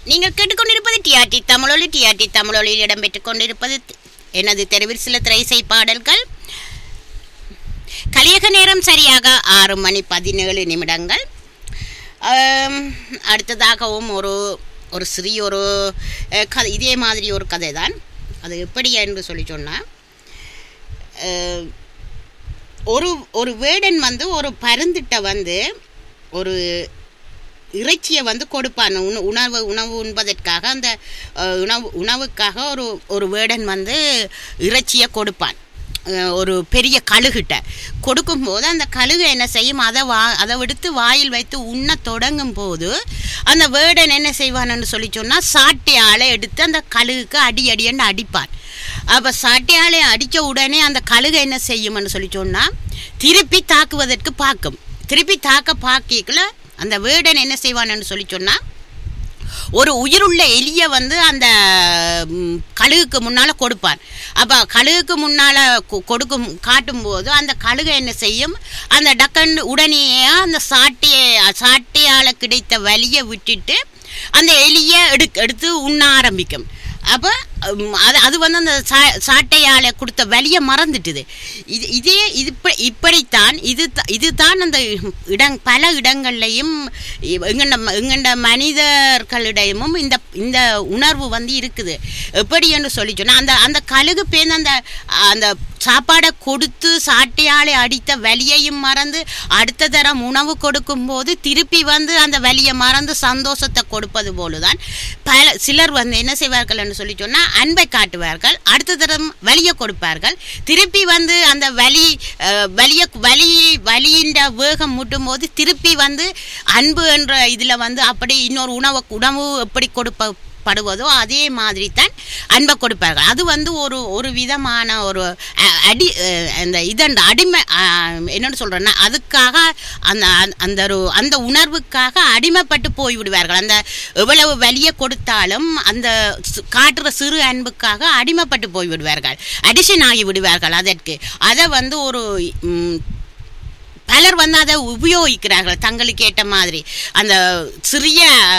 நீங்கள் கேட்டுக்கொண்டிருப்பது டிஆர்டி தமிழொலி டிஆர்டி தமிழொலியில் இடம்பெற்றுக் கொண்டிருப்பது தி- எனது தெருவில் சில திரைசை பாடல்கள் கலியக நேரம் சரியாக ஆறு மணி பதினேழு நிமிடங்கள் ஆம், அடுத்ததாகவும் ஒரு ஒரு சிறிய ஒரு அஹ், கதை இதே மாதிரி ஒரு கதை தான் அது எப்படி என்று சொல்லி சொன்னால் அஹ், ஒரு ஒரு வேடன் வந்து ஒரு பருந்திட்ட வந்து ஒரு இறைச்சியை வந்து கொடுப்பான் உண உணவு உணவு உண்பதற்காக அந்த அஹ், உணவு உணவுக்காக ஒரு ஒரு வேடன் வந்து இறைச்சியை கொடுப்பான் அஹ், ஒரு பெரிய கழுகிட்ட கொடுக்கும்போது அந்த கழுகு என்ன செய்யும் அதை வா அதை எடுத்து வாயில் வைத்து உண்ண தொடங்கும் போது அந்த வேடன் என்ன செய்வான்னு சொல்லி சொன்னால் சாட்டையால் எடுத்து அந்த கழுகுக்கு அடி அடின்னு அடிப்பான் அப்போ சாட்டையாலே அடித்த உடனே அந்த கழுகு என்ன செய்யும்னு சொல்லி சொன்னால் திருப்பி தாக்குவதற்கு பார்க்கும் திருப்பி தாக்க பார்க்கல அந்த வேடன் என்ன செய்வான்னு சொல்லி சொன்னால் ஒரு உயிருள்ள எலியை வந்து அந்த ம், கழுகுக்கு முன்னால் கொடுப்பான் அப்போ கழுகுக்கு முன்னால் கொடுக்கும் காட்டும்போது அந்த கழுகு என்ன செய்யும் அந்த டக்கன் உடனேயே அந்த சாட்டியை சாட்டையால் கிடைத்த வலியை விட்டுட்டு அந்த எலியை எடு எடுத்து உண்ண ஆரம்பிக்கும் அப்போ ம், அது அது வந்து அந்த சா சாட்டையால் கொடுத்த வலியை மறந்துட்டுது இது இதே இது இப்ப- இப்படித்தான் இது த- இதுதான் அந்த இடங் பல இடங்கள்லையும் எங்கண்ட எங்கண்ட மனிதர்களிடையமும் இந்த இந்த உணர்வு வந்து இருக்குது எப்படி என்று சொல்லி சொன்னால் அந்த அந்த கழுகு பேர்ந்து அந்த அந்த சாப்பாடை கொடுத்து சாட்டையாலே அடித்த வலியையும் மறந்து அடுத்த தரம் உணவு கொடுக்கும்போது திருப்பி வந்து அந்த வலியை மறந்து சந்தோஷத்தை கொடுப்பது போலுதான் பல சிலர் வந்து என்ன செய்வார்கள் என்று சொல்லி சொன்னால் அன்பை காட்டுவார்கள் அடுத்த தரம் வலியை கொடுப்பார்கள் திருப்பி வந்து அந்த வலி அஹ், வலிய வலி வலியின் வேகம் முட்டும் போது திருப்பி வந்து அன்பு என்ற இதில் வந்து அப்படி இன்னொரு உணவு உணவு எப்படி கொடுப்ப படுவதோ அதே மாதிரி தான் அன்பை கொடுப்பார்கள் அது வந்து ஒரு ஒரு விதமான ஒரு அஹ், அடி அஹ், அந்த இதண்ட அடிமை அஹ், என்னன்னு சொல்கிறேன்னா அதுக்காக அந்த அந்த- அந்த ஒரு அந்த உணர்வுக்காக அடிமைப்பட்டு போய் விடுவார்கள் அந்த எவ்வளவு வலியை கொடுத்தாலும் அந்த சு- காட்டுற சிறு அன்புக்காக அடிமைப்பட்டு போய் விடுவார்கள் அடிஷன் ஆகி விடுவார்கள் அதற்கு அதை வந்து ஒரு ம், பலர் வந்து அதை உபயோகிக்கிறார்கள் தங்களுக்கு ஏற்ற மாதிரி அந்த சிறிய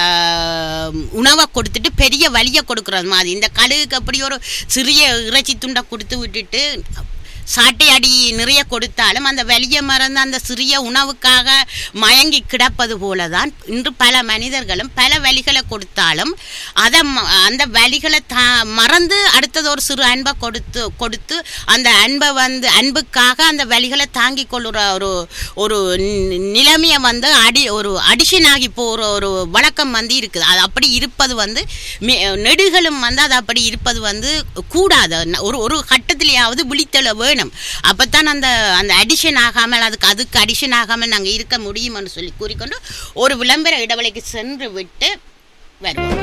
ஆஹ், உணவை கொடுத்துட்டு பெரிய வலியை கொடுக்குறது மாதிரி இந்த கழுகுக்கு அப்படி ஒரு சிறிய இறைச்சி துண்டை கொடுத்து விட்டுட்டு சாட்டை அடி நிறைய கொடுத்தாலும் அந்த வலியை மறந்து அந்த சிறிய உணவுக்காக மயங்கி கிடப்பது போல தான் இன்று பல மனிதர்களும் பல வலிகளை கொடுத்தாலும் அதை ம- அந்த வலிகளை தா மறந்து அடுத்தது ஒரு சிறு அன்பை கொடுத்து கொடுத்து அந்த அன்பை வந்து அன்புக்காக அந்த வலிகளை தாங்கி கொள்ளுற ஒரு ஒரு நி- நிலைமையை வந்து அடி ஒரு அடிஷன் ஆகி போகிற ஒரு வழக்கம் வந்து இருக்குது அது அப்படி இருப்பது வந்து மே- நெடுகளும் வந்து அது அப்படி இருப்பது வந்து கூடாது ந- ஒரு ஒரு கட்டத்திலேயாவது விழித்தெழ வேணும் அப்பதான் அந்த அந்த அடிஷன் ஆகாமல் அதுக்கு அதுக்கு அடிஷன் ஆகாமல் நாங்கள் இருக்க முடியும்னு சொல்லி கூறிக்கொண்டு ஒரு விளம்பர இடைவெளிக்கு சென்று விட்டு வருவோம்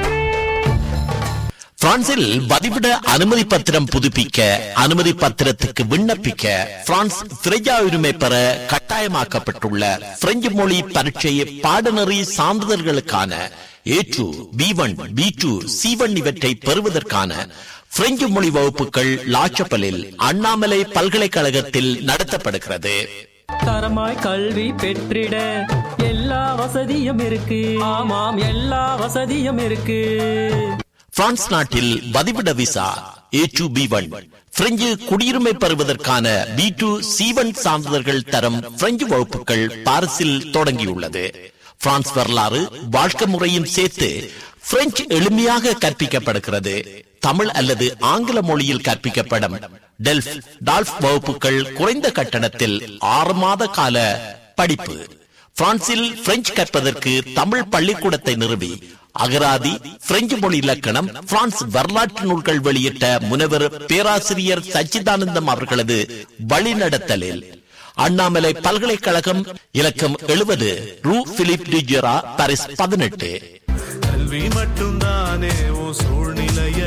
பிரான்சில் வதிவிட அனுமதி பத்திரம் புதுப்பிக்க அனுமதி பத்திரத்துக்கு விண்ணப்பிக்க பிரான்ஸ் திரையா உரிமை பெற கட்டாயமாக்கப்பட்டுள்ள பிரெஞ்சு மொழி பரீட்சை பாடநெறி சான்றிதழ்களுக்கான A two B one B two C one இவற்றை பெறுவதற்கான பிரெஞ்சு மொழி வகுப்புகள் லாச்சப்பலில் அண்ணாமலை பல்கலைக்கழகத்தில் நடத்தப்படுகிறது தரமாய் கல்வி பெற்றிட எல்லா வசதியும் இருக்கு ஆமாம் எல்லா வசதியும் இருக்கு பிரான்ஸ் நாட்டில் வதிவிட visa A two B one French குடியுரிமை பெறுவதற்கான பி டூ சி ஒன் சான்றிதழ்கள் தரம் பிரெஞ்சு வகுப்புகள் பாரிஸில் தொடங்கியுள்ளது பிரான்ஸ் வரலாறு வாழ்க்கை முறையும் சேர்த்து பிரெஞ்சு எளிமையாக கற்பிக்கப்படுகிறது தமிழ் அல்லது ஆங்கில மொழியில் கற்பிக்கப்படும் டெல்ஃப் டால்ஃப் வகுப்புகள் குறைந்த கட்டணத்தில் ஆறு மாத கால படிப்பு பிரான்சில் பிரெஞ்சு கற்பதற்கு தமிழ் பள்ளிக்கூடத்தை நிறுவி அகராதி பிரெஞ்சு மொழி இலக்கணம் பிரான்ஸ் வரலாற்று நூல்கள் வெளியிட்ட முனைவர் பேராசிரியர் சச்சிதானந்தம் அவர்களது வழிநடத்தலில் அண்ணாமலை பல்கலைக்கழகம் இலக்கம் எழுபது ரூ பிலிப் டிஜெரா பாரிஸ் பதினெட்டு கல்வி மட்டும்தானே உன் சூழ்நிலைய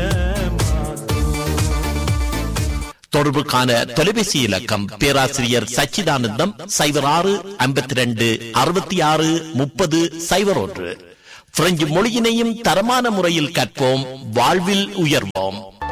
தொடர்புக்கான தொலைபேசி இலக்கம் பேராசிரியர் சச்சிதானந்தம் சைபர் ஆறு ஐம்பத்தி ரெண்டு அறுபத்தி ஆறு முப்பது சைபர் ஒன்று பிரெஞ்சு மொழியினையும் தரமான முறையில் கற்போம் வாழ்வில் உயர்வோம்